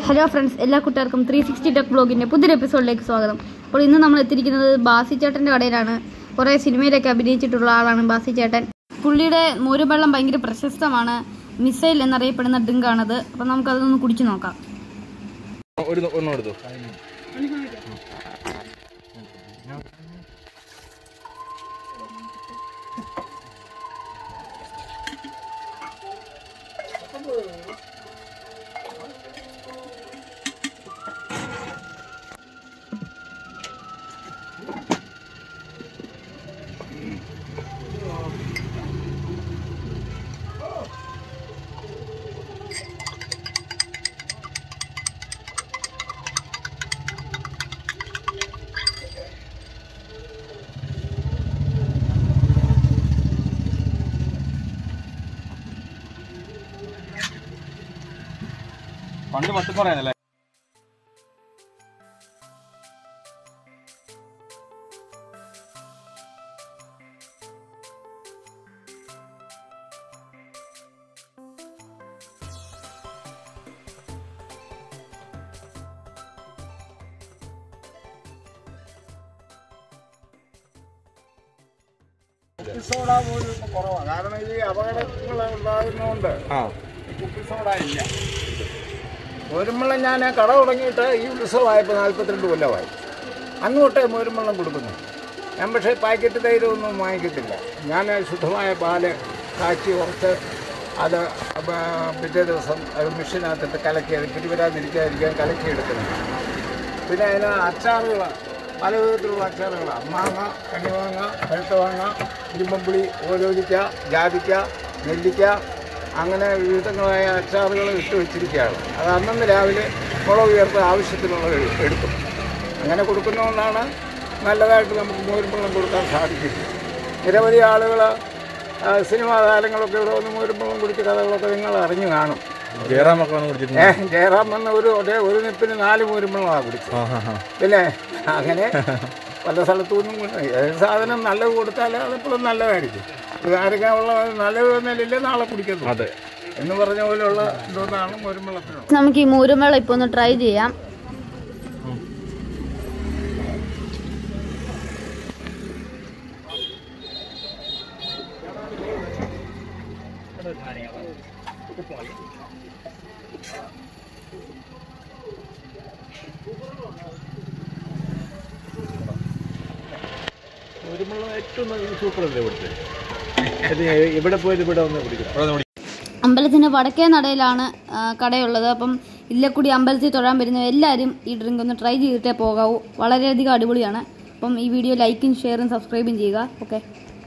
hello friends എല്ലാ കൂട്ടുകാർക്കും three sixty tech ബ്ലോഗിൻ്റെ പുതിയൊരു എപ്പിസോഡിലേക്ക് സ്വാഗതം അപ്പോൾ ഇന്ന് നമ്മൾ എത്തിയിരിക്കുന്നത് ബാസി ചേട്ടൻ്റെ കടയിലാണ് കുറേ സിനിമയിലൊക്കെ അഭിനയിച്ചിട്ടുള്ള ആളാണ് ബാസി ചേട്ടൻ പുള്ളിയുടെ മോരുവെള്ളം ഭയങ്കര പ്രശസ്തമാണ് മിസൈൽ എന്നറിയപ്പെടുന്ന ഡ്രിങ്കാണത് അപ്പോൾ നമുക്കതൊന്ന് കുടിച്ചു നോക്കാം ഒരു ഒന്നും എടുത്തു പണ്ട് പത്ത് പറയാനല്ലേ കുപ്പി സോഡ പോലും ഇപ്പൊ കുറവാണ് കാരണം ഈ അപകടങ്ങൾ ഉണ്ടാകുന്നതുകൊണ്ട് ആ കുപ്പി സോഡ ഇല്ല മോരുമ്പള്ളം ഞാൻ കട തുടങ്ങിയിട്ട് ഈ ഉത്സവമായപ്പോൾ നാൽപ്പത്തിരണ്ട് കൊല്ലമായി അന്ന് തൊട്ടേ മോരുമ്പള്ളം കൊടുക്കുന്നു ഞാൻ പക്ഷേ പാക്കറ്റ് തൈരൊന്നും വാങ്ങിക്കത്തില്ല ഞാൻ ശുദ്ധമായ പാല് കാച്ചി കുറച്ച് അത് ബ- പിറ്റേ ദിവസം അത് മെഷീനകത്തിട്ട് കലക്കി അത് പിരിവരാതിരിക്കാതിരിക്കാൻ കലക്കി എടുക്കുന്നു പിന്നെ അതിന് അച്ചാറുകൾ പല വിധത്തിലുള്ള അച്ചാറുകളാണ് മാങ്ങ കണിമാങ്ങ പഴുത്ത മാങ്ങ ഇരുമ്പമ്പുളി ഓരോലിക്ക ജാതിക്ക നെല്ലിക്ക അങ്ങനെ വിവിധങ്ങളായ അച്ചാറുകൾ ഇട്ട് വെച്ചിരിക്കുകയാണ് അത് അന്നന്ന് രാവിലെ മുളക് ഉയർത്ത് ആവശ്യത്തിനുള്ളത് എ- എടുക്കും അങ്ങനെ കൊടുക്കുന്നതുകൊണ്ടാണ് നല്ലതായിട്ട് നമുക്ക് മോരുമ്പള്ളം കൊടുക്കാൻ സാധിക്കുന്നത് നിരവധി ആളുകൾ സിനിമാ താരങ്ങളൊക്കെ ഇവിടെ വന്ന് മോരുമ്പള്ളം കുടിച്ച കഥകളൊക്കെ നിങ്ങൾ അറിഞ്ഞു കാണും ജയറാമൊക്കെ വന്ന് കുടിച്ചിട്ടുണ്ട് ഏഹ് ജയറാം വന്ന ഒരു ഒരേ ഒരു നിപ്പിന് നാല് മോരുമ്പളമാണ് കുടിച്ചത് ആ ഹാ ഹാ പിന്നെ അങ്ങനെ പല സ്ഥലത്തു നിന്നും ഏത് സാധനം നല്ലത് കൊടുത്താൽ അതെപ്പോഴും നല്ലതായിരിക്കും ഇത് ആരൊക്കെയുള്ള നല്ലത് തന്നെയല്ലേ നാളെ കുടിക്കുന്നു അതെ എന്ന് പറഞ്ഞ പോലെയുള്ള ഇതൊന്നാണ് മോരുമ്പളത്തിനുള്ളത് നമുക്ക് ഈ മോരുവെള്ളം ഇപ്പോൾ ഒന്ന് ട്രൈ ചെയ്യാം ഒരുമുള്ള ഏറ്റവും നല്ല സൂപ്പർ അല്ലേ ഇവിടുത്തെ ഇത് ഇവിടെ പോയിട്ട് ഇവിടെ വന്ന് കുടിക്കണം അമ്പലത്തിൻ്റെ വടക്കേ നടയിലാണ് ആ, കടയുള്ളത് അപ്പം ഇല്ലക്കുടി അമ്പലത്തിൽ തൊഴാൻ വരുന്ന എല്ലാവരും ഈ ഡ്രിങ്ക് ഒന്ന് ട്രൈ ചെയ്തിട്ടേ പോകാവൂ വളരെയധികം അടിപൊളിയാണ് അപ്പം ഈ വീഡിയോ ലൈക്കും ഷെയറും സബ്സ്ക്രൈബും ചെയ്യുക ഓക്കെ